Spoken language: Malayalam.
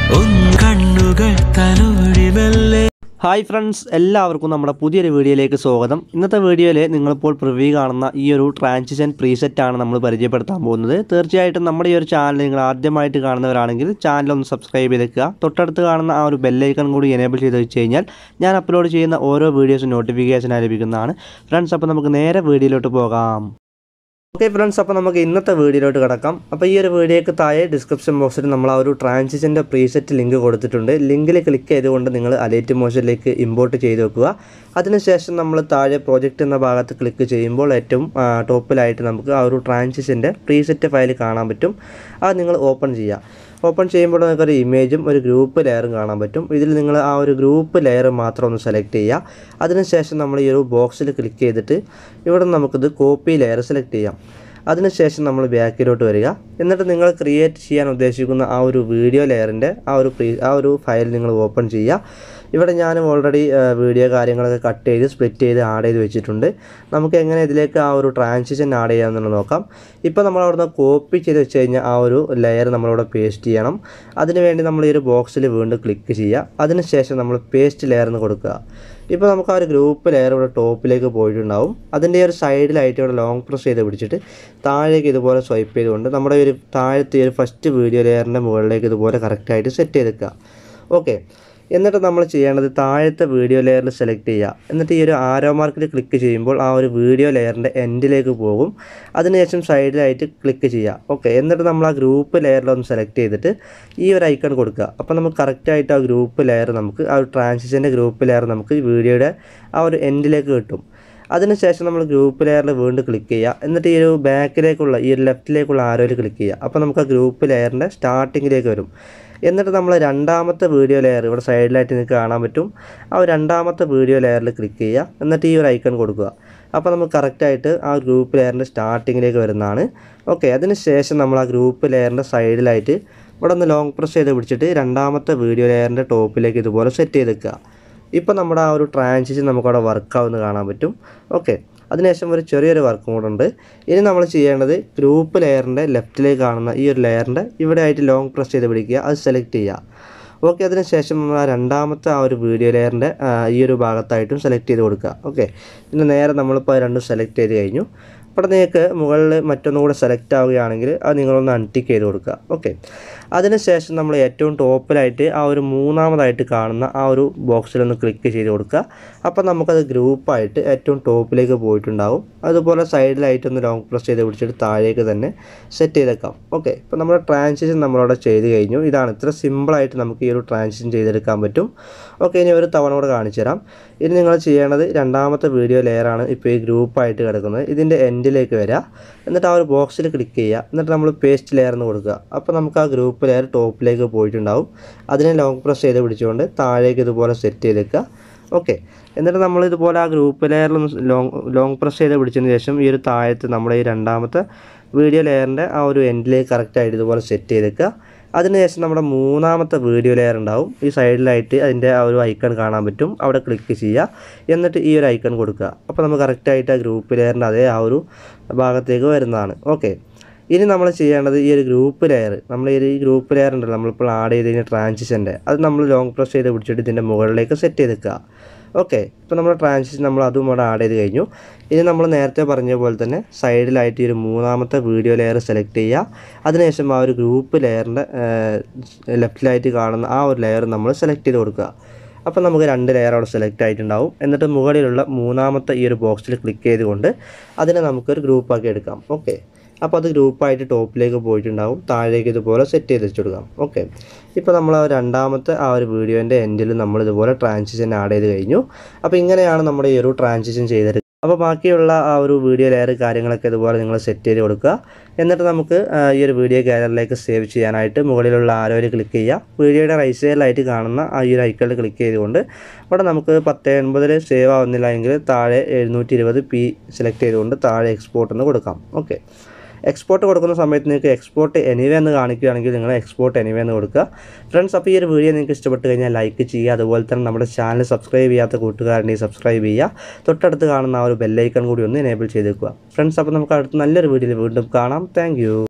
ഒന്ന് കണ്ണുകൾ തലോടി മെല്ലെ ഹായ് ഫ്രണ്ട്സ് എല്ലാവർക്കും നമ്മുടെ പുതിയൊരു വീഡിയോയിലേക്ക് സ്വാഗതം ഇന്നത്തെ വീഡിയോയിൽ നിങ്ങളിപ്പോൾ പ്രിവ്യൂ കാണുന്ന ഈ ഒരു ട്രാൻസിഷൻ പ്രീസെറ്റ് ആണ് നമ്മൾ പരിചയപ്പെടുത്താൻ പോകുന്നത് തീർച്ചയായിട്ടും നമ്മുടെ ഈ ഒരു ചാനൽ നിങ്ങൾ ആദ്യമായിട്ട് കാണുന്നവരാണെങ്കിൽ ചാനൽ ഒന്ന് സബ്സ്ക്രൈബ് ചെയ്തേക്കുക തൊട്ടടുത്ത് കാണുന്ന ആ ഒരു ബെല്ലൈക്കൺ കൂടി എനേബിൾ ചെയ്ത് വെച്ച് കഴിഞ്ഞാൽ ഞാൻ അപ്ലോഡ് ചെയ്യുന്ന ഓരോ വീഡിയോസും നോട്ടിഫിക്കേഷൻ ലഭിക്കുന്നതാണ് ഫ്രണ്ട്സ് അപ്പോൾ നമുക്ക് നേരെ വീഡിയോയിലോട്ട് പോകാം ഓക്കെ ഫ്രണ്ട്സ് അപ്പോൾ നമുക്ക് ഇന്നത്തെ വീഡിയോയിലോട്ട് കിടക്കാം അപ്പോൾ ഈ ഒരു വീഡിയോയ്ക്ക് താഴെ ഡിസ്ക്രിപ്ഷൻ ബോക്സിൽ നമ്മൾ ആ ഒരു ട്രാൻസിഷൻ്റെ പ്രീസെറ്റ് ലിങ്ക് കൊടുത്തിട്ടുണ്ട് ലിങ്കിൽ ക്ലിക്ക് ചെയ്തുകൊണ്ട് നിങ്ങൾ അലേറ്റ് മോഷനിലേക്ക് ഇമ്പോർട്ട് ചെയ്ത് വെക്കുക അതിനുശേഷം നമ്മൾ താഴെ പ്രോജക്റ്റ് എന്ന ഭാഗത്ത് ക്ലിക്ക് ചെയ്യുമ്പോൾ ഏറ്റവും ആ, ടോപ്പിലായിട്ട് നമുക്ക് ആ ഒരു ട്രാൻസിഷൻ്റെ പ്രീസെറ്റ് ഫയൽ കാണാൻ പറ്റും അത് നിങ്ങൾ ഓപ്പൺ ചെയ്യുക ഓപ്പൺ ചെയ്യുമ്പോൾ നിങ്ങൾക്ക് ഒരു ഇമേജും ഒരു ഗ്രൂപ്പ് ലെയറും കാണാൻ പറ്റും ഇതിൽ നിങ്ങൾ ആ ഒരു ഗ്രൂപ്പ് ലെയർ മാത്രം ഒന്ന് സെലക്ട് ചെയ്യുക അതിനുശേഷം നമ്മൾ ഈ ഒരു ബോക്സിൽ ക്ലിക്ക് ചെയ്തിട്ട് ഇവിടെ നമുക്കിത് കോപ്പി ലെയർ സെലക്ട് ചെയ്യാം അതിനുശേഷം നമ്മൾ ബാക്കിലോട്ട് വരിക എന്നിട്ട് നിങ്ങൾ ക്രിയേറ്റ് ചെയ്യാൻ ഉദ്ദേശിക്കുന്ന ആ ഒരു വീഡിയോ ലെയറിൻ്റെ ആ ഒരു പ്രീ ആ ഒരു ഫയൽ നിങ്ങൾ ഓപ്പൺ ചെയ്യുക ഇവിടെ ഞാൻ ഓൾറെഡി വീഡിയോ കാര്യങ്ങളൊക്കെ കട്ട് ചെയ്ത് സ്പ്ലിറ്റ് ചെയ്ത് ആഡ് ചെയ്ത് വെച്ചിട്ടുണ്ട് നമുക്ക് എങ്ങനെ ഇതിലേക്ക് ആ ഒരു ട്രാൻസിഷൻ ആഡ് ചെയ്യാമെന്നുള്ളത് നോക്കാം ഇപ്പോൾ നമ്മൾ അവിടുന്ന് കോപ്പി ചെയ്ത് വെച്ച് കഴിഞ്ഞാൽ ആ ഒരു ലെയർ നമ്മളിവിടെ പേസ്റ്റ് ചെയ്യണം അതിനുവേണ്ടി നമ്മൾ ഈ ഒരു ബോക്സിൽ വീണ്ടും ക്ലിക്ക് ചെയ്യുക അതിനുശേഷം നമ്മൾ പേസ്റ്റ് ലെയർ എന്ന് കൊടുക്കുക ഇപ്പോൾ നമുക്ക് ആ ഒരു ഗ്രൂപ്പ് ലെയർ ഇവിടെ ടോപ്പിലേക്ക് പോയിട്ടുണ്ടാവും അതിൻ്റെ ഒരു സൈഡിലായിട്ട് ഇവിടെ ലോങ് പ്രസ് ചെയ്ത് പിടിച്ചിട്ട് താഴേക്ക് ഇതുപോലെ സ്വൈപ്പ് ചെയ്തുകൊണ്ട് നമ്മുടെ ഒരു താഴത്തെ ഒരു ഫസ്റ്റ് വീഡിയോ ലെയറിൻ്റെ മുകളിലേക്ക് ഇതുപോലെ കറക്റ്റായിട്ട് സെറ്റ് ചെയ്തെക്കുക ഓക്കെ എന്നിട്ട് നമ്മൾ ചെയ്യേണ്ടത് താഴത്തെ വീഡിയോ ലെയറിൽ സെലക്ട് ചെയ്യുക എന്നിട്ട് ഈ ഒരു ആരോ മാർക്കിൽ ക്ലിക്ക് ചെയ്യുമ്പോൾ ആ ഒരു വീഡിയോ ലെയറിൻ്റെ എൻഡിലേക്ക് പോകും അതിനുശേഷം സൈഡിലായിട്ട് ക്ലിക്ക് ചെയ്യുക ഓക്കെ എന്നിട്ട് നമ്മൾ ആ ഗ്രൂപ്പ് ലെയറിലൊന്ന് സെലക്ട് ചെയ്തിട്ട് ഈ ഒരു ഐക്കൺ കൊടുക്കുക അപ്പോൾ നമുക്ക് കറക്റ്റായിട്ട് ആ ഗ്രൂപ്പ് ലെയർ നമുക്ക് ആ ഒരു ട്രാൻസിഷൻ്റെ ഗ്രൂപ്പ് ലെയർ നമുക്ക് വീഡിയോയുടെ ആ ഒരു എൻഡിലേക്ക് കിട്ടും അതിനുശേഷം നമ്മൾ ഗ്രൂപ്പ് ലെയറിൽ വീണ്ടും ക്ലിക്ക് ചെയ്യുക എന്നിട്ട് ഈ ഒരു ബാക്കിലേക്കുള്ള ഈ ഒരു ലെഫ്റ്റിലേക്കുള്ള ആരോയിൽ ക്ലിക്ക് ചെയ്യുക അപ്പോൾ നമുക്ക് ആ ഗ്രൂപ്പ് ലെയറിൻ്റെ സ്റ്റാർട്ടിങ്ങിലേക്ക് വരും എന്നിട്ട് നമ്മൾ രണ്ടാമത്തെ വീഡിയോ ലെയർ ഇവിടെ സൈഡിലായിട്ട് നിങ്ങൾക്ക് കാണാൻ പറ്റും ആ ഒരു രണ്ടാമത്തെ വീഡിയോ ലെയറിൽ ക്ലിക്ക് ചെയ്യുക എന്നിട്ട് ഈ ഒരു ഐക്കൺ കൊടുക്കുക അപ്പോൾ നമുക്ക് കറക്റ്റായിട്ട് ആ ഗ്രൂപ്പ് ലെയറിൻ്റെ സ്റ്റാർട്ടിങ്ങിലേക്ക് വരുന്നതാണ് ഓക്കെ അതിന് ശേഷം നമ്മൾ ആ ഗ്രൂപ്പ് ലെയറിൻ്റെ സൈഡിലായിട്ട് ഇവിടെ ഒന്ന് ലോങ് പ്രസ് ചെയ്ത് പിടിച്ചിട്ട് രണ്ടാമത്തെ വീഡിയോ ലെയറിൻ്റെ ടോപ്പിലേക്ക് ഇതുപോലെ സെറ്റ് ചെയ്ത് വെക്കുക ഇപ്പോൾ നമ്മുടെ ആ ഒരു ട്രാൻസിഷൻ നമുക്കവിടെ വർക്കാവുന്ന കാണാൻ പറ്റും ഓക്കെ അതിനുശേഷം ഒരു ചെറിയൊരു വർക്കും കൂടെ ഉണ്ട് ഇനി നമ്മൾ ചെയ്യേണ്ടത് ഗ്രൂപ്പ് ലെയറിൻ്റെ ലെഫ്റ്റിലേക്ക് കാണുന്ന ഈ ഒരു ലെയറിൻ്റെ ഇവിടെ ആയിട്ട് ലോങ് പ്രസ് ചെയ്ത് പിടിക്കുക അത് സെലക്ട് ചെയ്യുക ഓക്കെ അതിനുശേഷം നമ്മൾ ആ രണ്ടാമത്തെ ആ ഒരു വീഡിയോ ലെയറിൻ്റെ ഈ ഒരു ഭാഗത്തായിട്ടും സെലക്ട് ചെയ്ത് കൊടുക്കുക ഓക്കെ പിന്നെ നേരെ നമ്മളിപ്പോൾ അത് രണ്ടും സെലക്ട് ചെയ്ത് കഴിഞ്ഞു അപ്പോൾ നിങ്ങൾക്ക് മുകളിൽ മറ്റൊന്നുകൂടെ സെലക്ട് ആവുകയാണെങ്കിൽ അത് നിങ്ങളൊന്ന് അൺടിക്ക് ചെയ്ത് കൊടുക്കുക ഓക്കെ അതിനുശേഷം നമ്മൾ ഏറ്റവും ടോപ്പിലായിട്ട് ആ ഒരു മൂന്നാമതായിട്ട് കാണുന്ന ആ ഒരു ബോക്സിലൊന്ന് ക്ലിക്ക് ചെയ്ത് കൊടുക്കുക അപ്പോൾ നമുക്കത് ഗ്രൂപ്പായിട്ട് ഏറ്റവും ടോപ്പിലേക്ക് പോയിട്ടുണ്ടാവും അതുപോലെ സൈഡിലായിട്ടൊന്ന് ലോങ് പ്രസ് ചെയ്ത് പിടിച്ചിട്ട് താഴേക്ക് തന്നെ സെറ്റ് ചെയ്തേക്കാം ഓക്കെ ഇപ്പോൾ നമ്മുടെ ട്രാൻസിഷൻ നമ്മളവിടെ ചെയ്ത് കഴിഞ്ഞു ഇതാണ് ഇത്ര സിമ്പിളായിട്ട് നമുക്ക് ഈ ഒരു ട്രാൻസിഷൻ ചെയ്തെടുക്കാൻ പറ്റും ഓക്കെ ഇനി ഒരു തവണ കൂടെ കാണിച്ചു തരാം ഇനി നിങ്ങൾ ചെയ്യേണ്ടത് രണ്ടാമത്തെ വീഡിയോ ലെയറാണ് ഇപ്പോൾ ഈ ഗ്രൂപ്പായിട്ട് കിടക്കുന്നത് ഇതിൻ്റെ എൻഡിലേക്ക് വരിക എന്നിട്ട് ആ ഒരു ബോക്സിൽ ക്ലിക്ക് ചെയ്യുക എന്നിട്ട് നമ്മൾ പേസ്റ്റ് ലെയർ എന്ന് കൊടുക്കുക അപ്പോൾ നമുക്ക് ആ ഗ്രൂപ്പ് ലെയർ ടോപ്പിലേക്ക് പോയിട്ടുണ്ടാവും അതിനെ ലോങ് പ്രസ് ചെയ്ത് പിടിച്ചുകൊണ്ട് താഴേക്ക് ഇതുപോലെ സെറ്റ് ചെയ്തേക്കുക ഓക്കെ എന്നിട്ട് നമ്മൾ ഇതുപോലെ ആ ഗ്രൂപ്പ് ലെയറിൽ ലോങ് ലോങ് പ്രസ് ചെയ്ത് പിടിച്ചതിന് ശേഷം ഈ ഒരു താഴത്ത് നമ്മുടെ ഈ രണ്ടാമത്തെ വീഡിയോ ലെയറിൻ്റെ ആ ഒരു എൻഡിലേക്ക് കറക്റ്റായിട്ട് ഇതുപോലെ സെറ്റ് ചെയ്തേക്കുക അതിനുശേഷം നമ്മുടെ മൂന്നാമത്തെ വീഡിയോ ലെയർ ഉണ്ടാവും ഈ സൈഡിലായിട്ട് അതിൻ്റെ ആ ഒരു ഐക്കൺ കാണാൻ പറ്റും അവിടെ ക്ലിക്ക് ചെയ്യുക എന്നിട്ട് ഈ ഒരു ഐക്കൺ കൊടുക്കുക അപ്പോൾ നമുക്ക് കറക്റ്റായിട്ട് ആ ഗ്രൂപ്പ് ലെയറിൻ്റെ അതേ ആ ഒരു ഭാഗത്തേക്ക് വരുന്നതാണ് ഓക്കെ ഇനി നമ്മൾ ചെയ്യേണ്ടത് ഈ ഒരു ഗ്രൂപ്പ് ലെയർ നമ്മൾ ഈ ഒരു ഗ്രൂപ്പ് ലെയർ ഉണ്ടല്ലോ നമ്മളിപ്പോൾ ആഡ് ചെയ്ത് കഴിഞ്ഞ ട്രാൻസിഷൻ്റെ അത് നമ്മൾ ലോങ് പ്രസ് ചെയ്ത് പിടിച്ചിട്ട് ഇതിൻ്റെ മുകളിലേക്ക് സെറ്റ് ചെയ്ത് വെക്കുക ഓക്കെ ഇപ്പോൾ നമ്മൾ ട്രാൻസിഷൻ നമ്മൾ അതും ഇവിടെ ആഡ് ചെയ്ത് കഴിഞ്ഞു ഇനി നമ്മൾ നേരത്തെ പറഞ്ഞ പോലെ തന്നെ സൈഡിലായിട്ട് ഈ ഒരു മൂന്നാമത്തെ വീഡിയോ ലെയർ സെലക്ട് ചെയ്യുക അതിനുശേഷം ആ ഒരു ഗ്രൂപ്പ് ലെയറിൻ്റെ ലെഫ്റ്റിലായിട്ട് കാണുന്ന ആ ഒരു ലെയർ നമ്മൾ സെലക്ട് ചെയ്ത് കൊടുക്കുക അപ്പോൾ നമുക്ക് രണ്ട് ലെയർ അവിടെ സെലക്ട് ആയിട്ടുണ്ടാവും എന്നിട്ട് മുകളിലുള്ള മൂന്നാമത്തെ ഈ ഒരു ബോക്സിൽ ക്ലിക്ക് ചെയ്തുകൊണ്ട് അതിനെ നമുക്കൊരു ഗ്രൂപ്പാക്കി എടുക്കാം ഓക്കെ അപ്പോൾ അത് ഗ്രൂപ്പായിട്ട് ടോപ്പിലേക്ക് പോയിട്ടുണ്ടാവും താഴേക്ക് ഇതുപോലെ സെറ്റ് ചെയ്ത് വെച്ച് കൊടുക്കാം ഓക്കെ ഇപ്പോൾ നമ്മൾ ആ രണ്ടാമത്തെ ആ ഒരു വീഡിയോൻ്റെ എൻഡിൽ നമ്മൾ ഇതുപോലെ ട്രാൻസിഷൻ ആഡ് ചെയ്ത് കഴിഞ്ഞു അപ്പോൾ ഇങ്ങനെയാണ് നമ്മുടെ ഈ ഒരു ട്രാൻസിഷൻ ചെയ്തെടുക്കുക അപ്പോൾ ബാക്കിയുള്ള ആ ഒരു വീഡിയോ ലെയർ കാര്യങ്ങളൊക്കെ ഇതുപോലെ നിങ്ങൾ സെറ്റ് ചെയ്ത് കൊടുക്കുക എന്നിട്ട് നമുക്ക് ആ, ഈ ഒരു വീഡിയോ ഗാലറിയിലേക്ക് സേവ് ചെയ്യാനായിട്ട് മുകളിലുള്ള ആരോയിൽ ക്ലിക്ക് ചെയ്യുക വീഡിയോയുടെ റൈറ്റ് സൈഡിലായിട്ട് കാണുന്ന ആ ഈ ഒരു ഐക്കണിൽ ക്ലിക്ക് ചെയ്തുകൊണ്ട് ഇവിടെ നമുക്ക് പത്ത് എൺപതിൽ സേവ് ആവുന്നില്ല എങ്കിൽ താഴെ എഴുന്നൂറ്റി ഇരുപത് പി സെലക്ട് ചെയ്തുകൊണ്ട് താഴെ എക്സ്പോർട്ട് എന്ന് കൊടുക്കാം ഓക്കെ എക്സ്പോർട്ട് കൊടുക്കുന്ന സമയത്ത് നിങ്ങൾക്ക് എക്സ്പോർട്ട് എനിവേ എന്ന് കാണിക്കുകയാണെങ്കിൽ നിങ്ങൾ എക്സ്പോർട്ട് എനിവേ എന്ന് കൊടുക്കുക ഫ്രണ്ട്സ് അപ്പോൾ ഈ ഒരു വീഡിയോ നിങ്ങൾക്ക് ഇഷ്ടപ്പെട്ട് കഴിഞ്ഞാൽ ലൈക്ക് ചെയ്യുക അതുപോലെ തന്നെ നമ്മുടെ ചാനൽ സബ്സ്ക്രൈബ് ചെയ്യാത്ത കൂട്ടുകാരനെയും സബ്സ്ക്രൈബ് ചെയ്യുക തൊട്ടടുത്ത് കാണുന്ന ആ ഒരു ബെല്ലൈക്കൺ കൂടി ഒന്ന് എനേബിൾ ചെയ്തേക്കുക ഫ്രണ്ട്സ് അപ്പോൾ നമുക്ക് അടുത്ത നല്ലൊരു വീഡിയോയിൽ വീണ്ടും കാണാം താങ്ക്